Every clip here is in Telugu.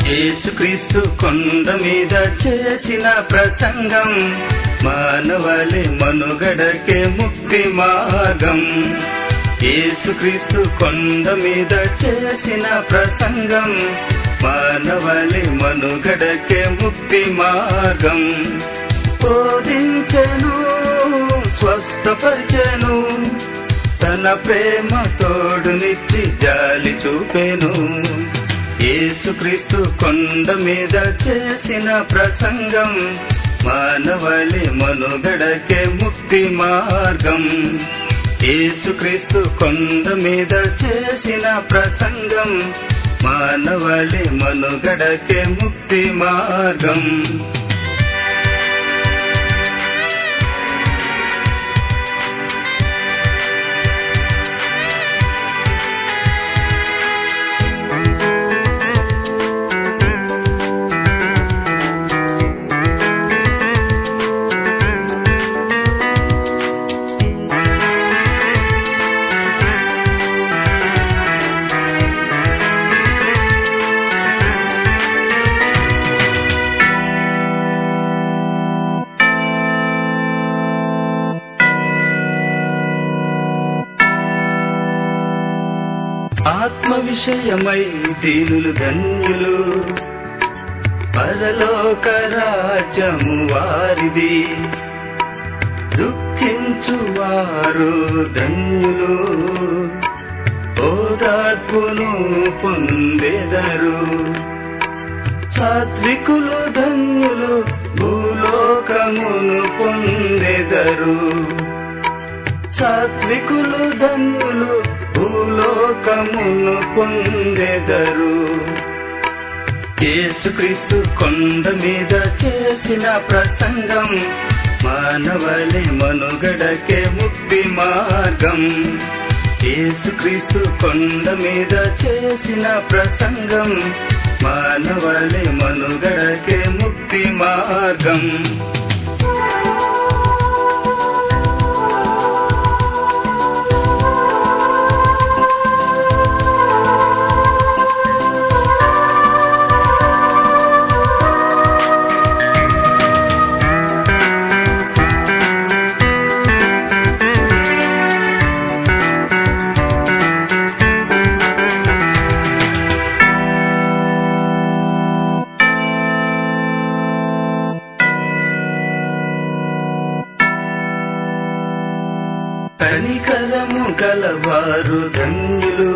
యేసుక్రీస్తు కొండ మీద చేసిన ప్రసంగం మానవాళి మనుగడకే ముక్తి మార్గం యేసుక్రీస్తు కొండ మీద చేసిన ప్రసంగం మానవాళి మనుగడకే ముక్తి మార్గం బోధించెను స్వస్థపరిచెను తన ప్రేమ తోడునిచ్చి జాలి చూపెను యేసుక్రీస్తు కొండ మీద చేసిన ప్రసంగం మానవాళి మనుగడకే ముక్తి మార్గం యేసుక్రీస్తు కొండ మీద చేసిన ప్రసంగం మానవాళి మనుగడకే ముక్తి మార్గం ఆత్మ విషయమై దీనులు ధన్యులు పరలోక రాజ్యము వారిది దుఃఖించువారు ధన్యులు ఓదార్పును పొందెదరు సాత్వికులు ధన్యులు భూలోకమును పొందెదరు సాత్వికులు ధన్యులు భూలోకమును పొందెదరు యేసుక్రీస్తు కొండ మీద చేసిన ప్రసంగం మానవలి మనుగడకే ముక్తి మార్గం యేసుక్రీస్తు కొండ మీద చేసిన ప్రసంగం మానవలి మనుగడకే ముక్తి మార్గం కనికరము గలవారు ధన్యులు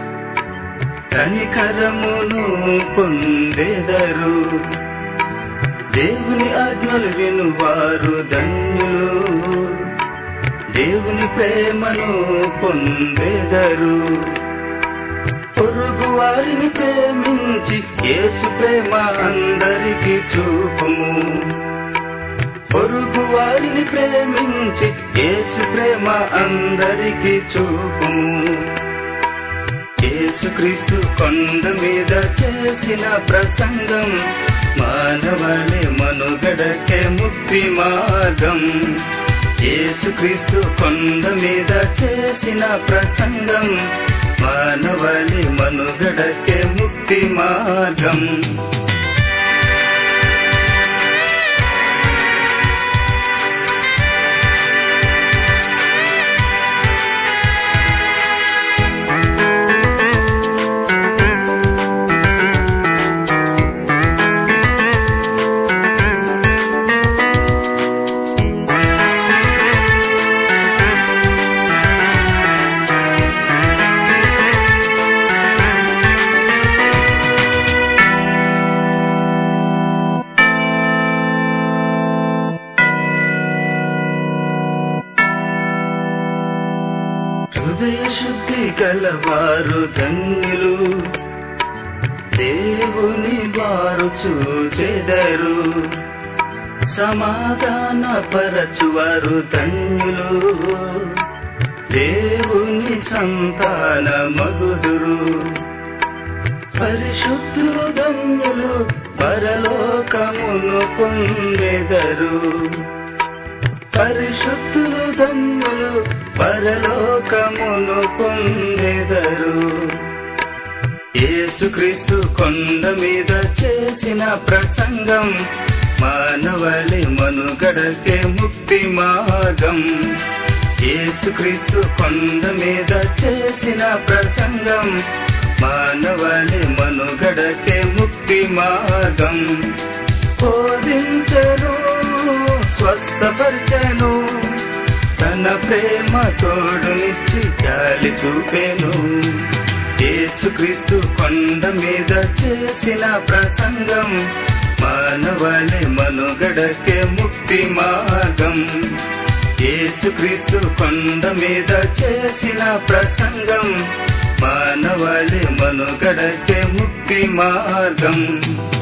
కనికరమును పొందెదరు దేవుని ఆజ్ఞలు వినువారు ధన్యులు దేవుని ప్రేమను పొందెదరు పొరుగు వారిని ప్రేమించి యేసు ప్రేమ అందరికి చూపము పొరుగు వారిని ప్రేమించి యేసు ప్రేమ అందరికి చూపుము యేసుక్రీస్తు కొండ మీద చేసిన ప్రసంగం మానవాళి మనుగడకే ముక్తి మార్గం యేసుక్రీస్తు కొండ మీద చేసిన ప్రసంగం మానవాళి మనుగడకే ముక్తి మార్గం హృదయ శుద్ధి గలవారు ధన్యులు దేవుని వారు చూచెదరు సమాధాన పరచువారు ధన్యులు దేవుని సంతాన మగుదురు పరిశుద్ధులు ధన్యులు పరలోకమును పొందెదరు పరిశుద్ధులు ధన్యులు పరలోకమును పొందెదరు యేసుక్రీస్తు కొండ మీద చేసిన ప్రసంగం మానవళి మనుగడకే ముక్తి మార్గం యేసుక్రీస్తు కొండ మీద చేసిన ప్రసంగం మానవళి మనుగడకే ముక్తి మార్గం బోధించను స్వస్థపరచను తన ప్రేమ తోడునిచ్చి జాలి చూపెను యేసుక్రీస్తు కొండ మీద చేసిన ప్రసంగం మానవాళి మనుగడకే ముక్తి మార్గం యేసుక్రీస్తు కొండ మీద చేసిన ప్రసంగం మానవాళి మనుగడకే ముక్తి మార్గం